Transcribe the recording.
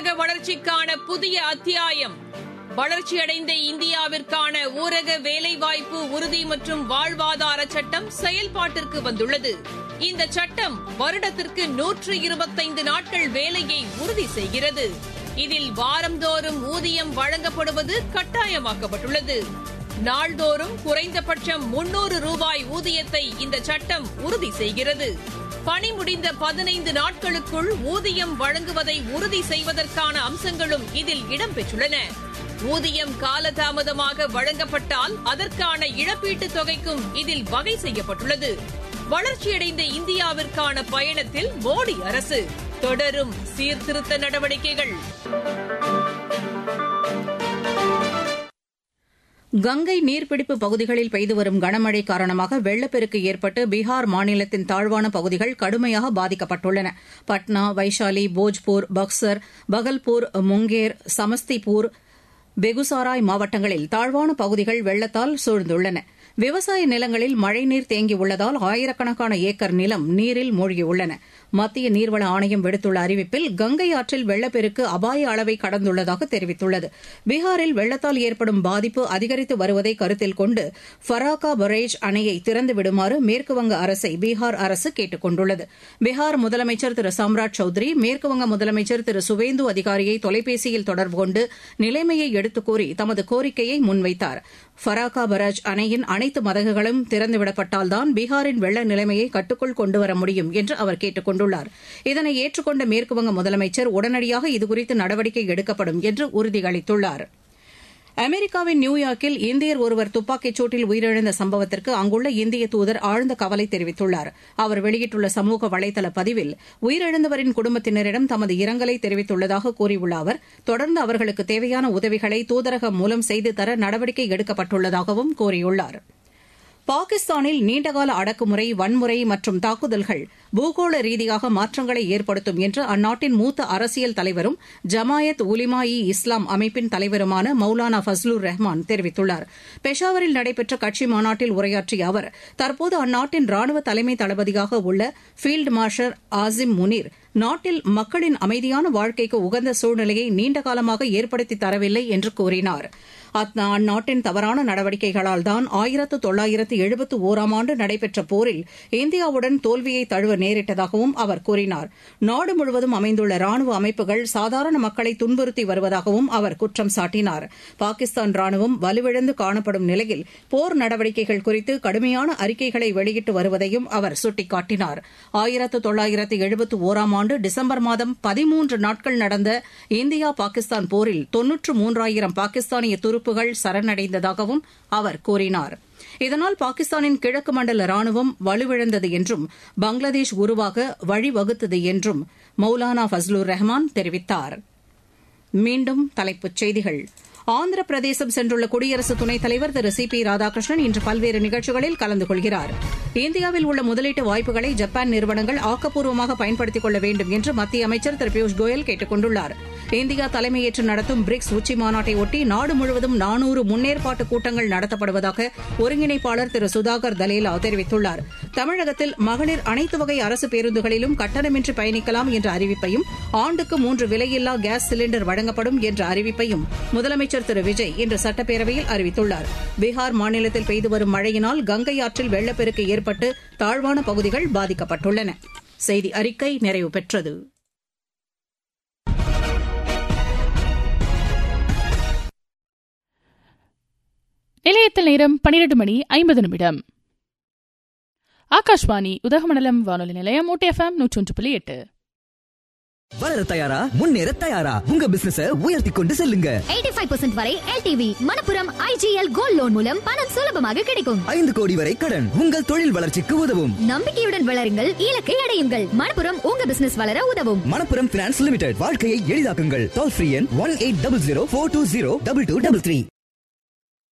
ஊரக வளர்ச்சிக்கான புதிய அத்தியாயம் வளர்ச்சியடைந்த இந்தியாவிற்கான ஊரக வேலைவாய்ப்பு உறுதி மற்றும் வாழ்வாதார சட்டம் செயல்பாட்டிற்கு வந்துள்ளது இந்த சட்டம் வருடத்திற்கு நூற்று இருபத்தைந்து நாட்கள் வேலையை உறுதி செய்கிறது இதில் வாரந்தோறும் ஊதியம் வழங்கப்படுவது கட்டாயமாக்கப்பட்டுள்ளது நாள்தோறும் குறைந்தபட்சம் முன்னூறு ரூபாய் ஊதியத்தை இந்த சட்டம் உறுதி செய்கிறது பணி முடிந்த பதினைந்து நாட்களுக்குள் ஊதியம் வழங்குவதை உறுதி செய்வதற்கான அம்சங்களும் இதில் இடம்பெற்றுள்ளன ஊதியம் காலதாமதமாக வழங்கப்பட்டால் அதற்கான இழப்பீட்டுத் தொகைக்கும் இதில் வகை செய்யப்பட்டுள்ளது வளர்ச்சியடைந்த இந்தியாவிற்கான பயணத்தில் மோடி அரசு தொடரும் சீர்திருத்த நடவடிக்கைகள் கங்கை நீர்பிடிப்பு பகுதிகளில் பெய்து வரும் கனமழை காரணமாக வெள்ளப்பெருக்கு ஏற்பட்டு பீகார் மாநிலத்தின் தாழ்வான பகுதிகள் கடுமையாக பாதிக்கப்பட்டுள்ளன பட்னா வைஷாலி போஜ்பூர் பக்சர் பகல்பூர் முங்கேர் சமஸ்திபூர் பெகுசாராய் மாவட்டங்களில் தாழ்வான பகுதிகள் வெள்ளத்தால் சூழ்ந்துள்ளன விவசாய நிலங்களில் மழைநீர் தேங்கியுள்ளதால் ஆயிரக்கணக்கான ஏக்கர் நிலம் நீரில் மூழ்கியுள்ளன மத்திய நீர்வள ஆணையம் விடுத்துள்ள அறிவிப்பில் கங்கை ஆற்றில் வெள்ளப்பெருக்கு அபாய அளவை கடந்துள்ளதாக தெரிவித்துள்ளது பீகாரில் வெள்ளத்தால் ஏற்படும் பாதிப்பு அதிகரித்து வருவதை கருத்தில் கொண்டு ஃபராக்கா பரேஜ் அணையை திறந்து விடுமாறு மேற்குவங்க அரசை பீகார் அரசு கேட்டுக் கொண்டுள்ளது பீகார் முதலமைச்சர் திரு சம்ராட் சௌத்ரி மேற்குவங்க முதலமைச்சர் திரு சுவேந்து அதிகாரியை தொலைபேசியில் தொடர்பு கொண்டு நிலைமையை எடுத்துக் கூறி தமது கோரிக்கையை முன்வைத்தார் ஃபராக்கா பராஜ் அணையின் அனைத்து மதகுகளும் திறந்துவிடப்பட்டால்தான் பீகாரின் வெள்ள நிலைமையை கட்டுக்குள் கொண்டுவர முடியும் என்று அவர் கேட்டுக் கொண்டுள்ளார் இதனை ஏற்றுக்கொண்ட மேற்குவங்க முதலமைச்சர் உடனடியாக இதுகுறித்து நடவடிக்கை எடுக்கப்படும் என்று உறுதியளித்துள்ளார் அமெரிக்காவின் நியூயார்க்கில் இந்தியர் ஒருவர் துப்பாக்கிச் சூட்டில் உயிரிழந்த சம்பவத்திற்கு அங்குள்ள இந்திய தூதர் ஆழ்ந்த கவலை தெரிவித்துள்ளார் அவர் வெளியிட்டுள்ள சமூக வலைதள பதிவில் உயிரிழந்தவரின் குடும்பத்தினரிடம் தமது இரங்கலை தெரிவித்துள்ளதாக கூறியுள்ள அவர் தொடர்ந்து அவர்களுக்கு தேவையான உதவிகளை தூதரகம் மூலம் செய்து தர நடவடிக்கை எடுக்கப்பட்டுள்ளதாகவும் கூறியுள்ளாா் பாகிஸ்தானில் நீண்டகால அடக்குமுறை வன்முறை மற்றும் தாக்குதல்கள் பூகோள ரீதியாக மாற்றங்களை ஏற்படுத்தும் என்று அந்நாட்டின் மூத்த அரசியல் தலைவரும் ஜமாயத் உலிமா இ இஸ்லாம் அமைப்பின் தலைவருமான மௌலானா ஃபஸ்லுர் ரஹ்மான் தெரிவித்துள்ளார் பெஷாவரில் நடைபெற்ற கட்சி மாநாட்டில் உரையாற்றிய அவர் தற்போது அந்நாட்டின் ராணுவ தலைமை தளபதியாக உள்ள ஃபீல்டு மார்ஷல் ஆசிம் முனீர் நாட்டில் மக்களின் அமைதியான வாழ்க்கைக்கு உகந்த சூழ்நிலையை நீண்ட காலமாக ஏற்படுத்தி தரவில்லை என்று கூறினார் அந்நாட்டின் தவறான நடவடிக்கைகளால் தான் ஆயிரத்து தொள்ளாயிரத்து எழுபத்து ஓராம் ஆண்டு நடைபெற்ற போரில் இந்தியாவுடன் தோல்வியை தழுவ நேரிட்டதாகவும் அவர் கூறினார் நாடு முழுவதும் அமைந்துள்ள ராணுவ அமைப்புகள் சாதாரண மக்களை துன்புறுத்தி வருவதாகவும் அவர் குற்றம் சாட்டினார் பாகிஸ்தான் ராணுவம் வலுவிழந்து காணப்படும் நிலையில் போர் நடவடிக்கைகள் குறித்து கடுமையான அறிக்கைகளை வெளியிட்டு வருவதையும் அவர் சுட்டிக்காட்டினார் ஆயிரத்து தொள்ளாயிரத்து எழுபத்து ஓராம் ஆண்டு டிசம்பர் மாதம் பதிமூன்று நாட்கள் நடந்த இந்தியா பாகிஸ்தான் போரில் தொன்னூற்று மூன்றாயிரம் பாகிஸ்தானிய துருப்புகள் சரணடைந்ததாகவும் அவர் கூறினார் இதனால் பாகிஸ்தானின் கிழக்கு மண்டல ராணுவம் வலுவிழந்தது என்றும் பங்களாதேஷ் உருவாக வழிவகுத்தது என்றும் மௌலானா ஃபஸ்லுர் ரஹ்மான் தெரிவித்தார் மீண்டும் தலைப்புச் செய்திகள் ஆந்திர பிரதேசம் சென்றுள்ள குடியரசு துணைத் தலைவர் திரு சி பி ராதாகிருஷ்ணன் இன்று பல்வேறு நிகழ்ச்சிகளில் கலந்து கொள்கிறார் இந்தியாவில் உள்ள முதலீட்டு வாய்ப்புகளை ஜப்பான் நிறுவனங்கள் ஆக்கப்பூர்வமாக பயன்படுத்திக் கொள்ள வேண்டும் என்று மத்திய அமைச்சர் திரு பியூஷ் கோயல் கேட்டுக் கொண்டுள்ளார் இந்தியா தலைமையேற்று நடத்தும் பிரிக்ஸ் உச்சி மாநாட்டை ஒட்டி நாடு முழுவதும் நானூறு முன்னேற்பாட்டு கூட்டங்கள் நடத்தப்படுவதாக ஒருங்கிணைப்பாளர் திரு சுதாகர் தலேலா தெரிவித்துள்ளார் தமிழகத்தில் மகளிர் அனைத்து வகை அரசு பேருந்துகளிலும் கட்டணமின்றி பயணிக்கலாம் என்ற அறிவிப்பையும் ஆண்டுக்கு மூன்று விலையில்லா கேஸ் சிலிண்டர் வழங்கப்படும் என்ற அறிவிப்பையும் முதலமைச்சர் திரு விஜய் இன்று சட்டப்பேரவையில் அறிவித்துள்ளார் பீகார் மாநிலத்தில் பெய்து வரும் மழையினால் கங்கை ஆற்றில் வெள்ளப்பெருக்கு ஏற்பட்டு தாழ்வான பகுதிகள் பாதிக்கப்பட்டுள்ளன செய்தி அறிக்கை நிறைவு பெற்றது நிலையத்தில் நேரம் பனிரெண்டு மணி ஐம்பது நிமிடம் ஆகாஷ்வாணி உதகமண்டலம் வானொலி நிலையம் ஓடிஎஃப்எம் நூற்றொன்று புள்ளி எட்டு வளர தயாரா முன்னேற தயாரா உங்க பிசினஸ உயர்த்தி கொண்டு செல்லுங்க 85% வரை LTV Manappuram IGL gold loan மூலம் பணம் சுலபமாக கிடைக்கும் ஐந்து கோடி வரை கடன் உங்கள் தொழில் வளர்ச்சிக்கு உதவும் நம்பிக்கையுடன் வளருங்கள் இலக்கை அடையுங்கள் மணப்புரம் உங்க பிசினஸ் வளர உதவும் மணப்புரம் பினான்ஸ் லிமிடெட் வாழ்க்கையை எளிதாக்குங்கள் டோல் ஃப்ரீ எண் one eight double zero four two zero double two double three